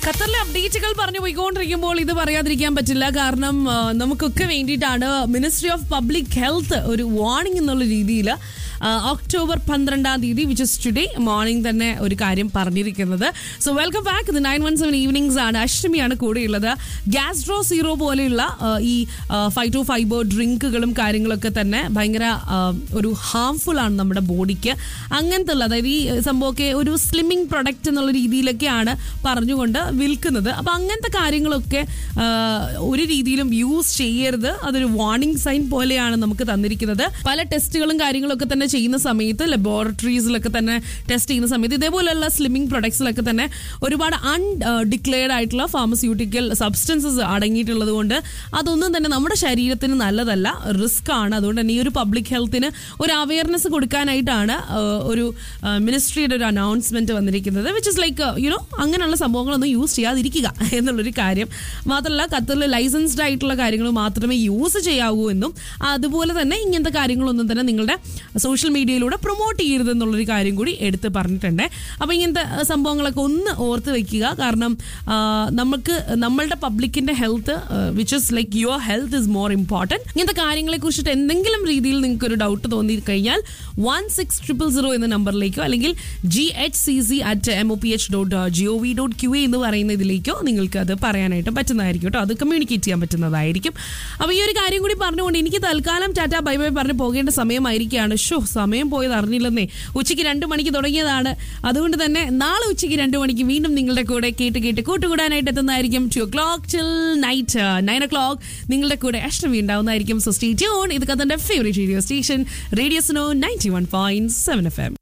ഖത്തറിലെ അപ്ഡേറ്റുകൾ പറഞ്ഞു പോയിക്കൊണ്ടിരിക്കുമ്പോൾ ഇത് പറയാതിരിക്കാൻ പറ്റില്ല കാരണം ആ, നമുക്കൊക്കെ വേണ്ടിയിട്ടാണ് മിനിസ്ട്രി ഓഫ് പബ്ലിക് ഹെൽത്ത് ഒരു വാർണിംഗ് എന്നുള്ള രീതിയിൽ ഒക്ടോബർ പന്ത്രണ്ടാം തീയതി വിച്ച് ഇസ് ടുഡേ മോർണിംഗ് തന്നെ ഒരു കാര്യം പറഞ്ഞിരിക്കുന്നത് സോ വെൽക്കം ബാക്ക് ഇത് നയൻ വൺ സെവൻ ഈവനിങ്സ് ആണ് അഷ്ടമിയാണ് കൂടെയുള്ളത് ഗ്യാസ്ട്രോ സീറോ പോലെയുള്ള ആ, ഈ ഫൈറ്റോ ഫൈബർ ഡ്രിങ്കുകളും കാര്യങ്ങളൊക്കെ തന്നെ ഭയങ്കര ആ, ഒരു ഹാംഫുൾ ആണ് നമ്മുടെ ബോഡിക്ക് അങ്ങനത്തെ ഉള്ള അതായത് ഈ സംഭവമൊക്കെ ഒരു സ്ലിമ്മിങ് പ്രൊഡക്റ്റ് എന്നുള്ള രീതിയിലൊക്കെയാണ് പറഞ്ഞുകൊണ്ട് വിൽക്കുന്നത് അപ്പൊ അങ്ങനത്തെ കാര്യങ്ങളൊക്കെ ആ, ഒരു രീതിയിലും യൂസ് ചെയ്യരുത് അതൊരു വാർണിംഗ് സൈൻ പോലെയാണ് നമുക്ക് തന്നിരിക്കുന്നത് പല ടെസ്റ്റുകളും കാര്യങ്ങളൊക്കെ തന്നെ ചെയ്യുന്ന സമയത്ത് ലബോറട്ടറീസിലൊക്കെ തന്നെ ടെസ്റ്റ് ചെയ്യുന്ന സമയത്ത് ഇതേപോലെയുള്ള സ്ലിമ്മിംഗ് പ്രൊഡക്ട്സിലൊക്കെ തന്നെ ഒരുപാട് അൺ ഡിക്ലെയർഡ് ആയിട്ടുള്ള ഫാർമസ്യൂട്ടിക്കൽ സബ്സ്റ്റൻസസ് അടങ്ങിയിട്ടുള്ളത് കൊണ്ട് അതൊന്നും തന്നെ നമ്മുടെ ശരീരത്തിന് നല്ലതല്ല റിസ്ക് ആണ് അതുകൊണ്ട് തന്നെ ഈ ഒരു പബ്ലിക് ഹെൽത്തിന് ഒരു അവയർനെസ് കൊടുക്കാനായിട്ടാണ് ആ, ഒരു മിനിസ്ട്രിയുടെ ഒരു അനൗൺസ്മെന്റ് വന്നിരിക്കുന്നത് വിച്ച് ഇസ് ലൈക്ക് യുനോ അങ്ങനെയുള്ള സംഭവങ്ങളൊന്നും യൂസ് ചെയ്യാതിരിക്കുക എന്നുള്ളൊരു കാര്യം മാത്രമല്ല ഖത്തറിൽ ലൈസൻസ്ഡ് ആയിട്ടുള്ള കാര്യങ്ങൾ മാത്രമേ യൂസ് ചെയ്യാവൂ എന്നും അതുപോലെ തന്നെ ഇങ്ങനത്തെ കാര്യങ്ങളൊന്നും തന്നെ നിങ്ങളുടെ സോഷ്യൽ മീഡിയയിലൂടെ പ്രൊമോട്ട് ചെയ്യരുത് എന്നുള്ളൊരു കാര്യം കൂടി എടുത്ത് പറഞ്ഞിട്ടുണ്ട് അപ്പോൾ ഇങ്ങനത്തെ ആ, സംഭവങ്ങളൊക്കെ ഒന്ന് ഓർത്ത് വെക്കുക കാരണം ആ, നമുക്ക് നമ്മളുടെ പബ്ലിക്കിന്റെ health which is like your health is more important ഇങ്ങനത്തെ കാര്യങ്ങളെ കുറിച്ചിട്ട് എന്തെങ്കിലും രീതിയിൽ നിങ്ങൾക്ക് ഒരു ഡൗട്ട് തോന്നി കഴിഞ്ഞാൽ വൺ സിക്സ് ട്രിപ്പിൾ സീറോ എന്ന നമ്പറിലേക്കോ അല്ലെങ്കിൽ G H C C at M O P H dot G O V dot Q A എന്ന് പറയുന്ന ഇതിലേക്കോ നിങ്ങൾക്ക് അത് പറയാനായിട്ട് പറ്റുന്നതായിരിക്കും കേട്ടോ അത് കമ്മ്യൂണിക്കേറ്റ് ചെയ്യാൻ പറ്റുന്നതായിരിക്കും അപ്പോൾ ഈ ഒരു കാര്യം കൂടി പറഞ്ഞുകൊണ്ട് എനിക്ക് തൽക്കാലം ടാറ്റ ബൈ ബൈ പറഞ്ഞ് പോകേണ്ട സമയമായിരിക്കുകയാണ് ഷോ സമയം പോയത് അറിഞ്ഞില്ലെന്നേ ഉച്ചയ്ക്ക് രണ്ട് മണിക്ക് തുടങ്ങിയതാണ് അതുകൊണ്ട് തന്നെ നാളെ ഉച്ചയ്ക്ക് രണ്ട് മണിക്ക് വീണ്ടും നിങ്ങളുടെ കൂടെ കേട്ട് കേട്ട് കൂട്ടുകൂടാനായിട്ട് എത്തുന്നതായിരിക്കും two o'clock till night nine o'clock നിങ്ങളുടെ കൂടെ അഷ്ടമി ഉണ്ടാവുന്നതായിരിക്കും സോ സ്റ്റേ ട്യൂൺ ഇത് കത്തന്റെ favourite radio station radio Suno ninety one point seven F M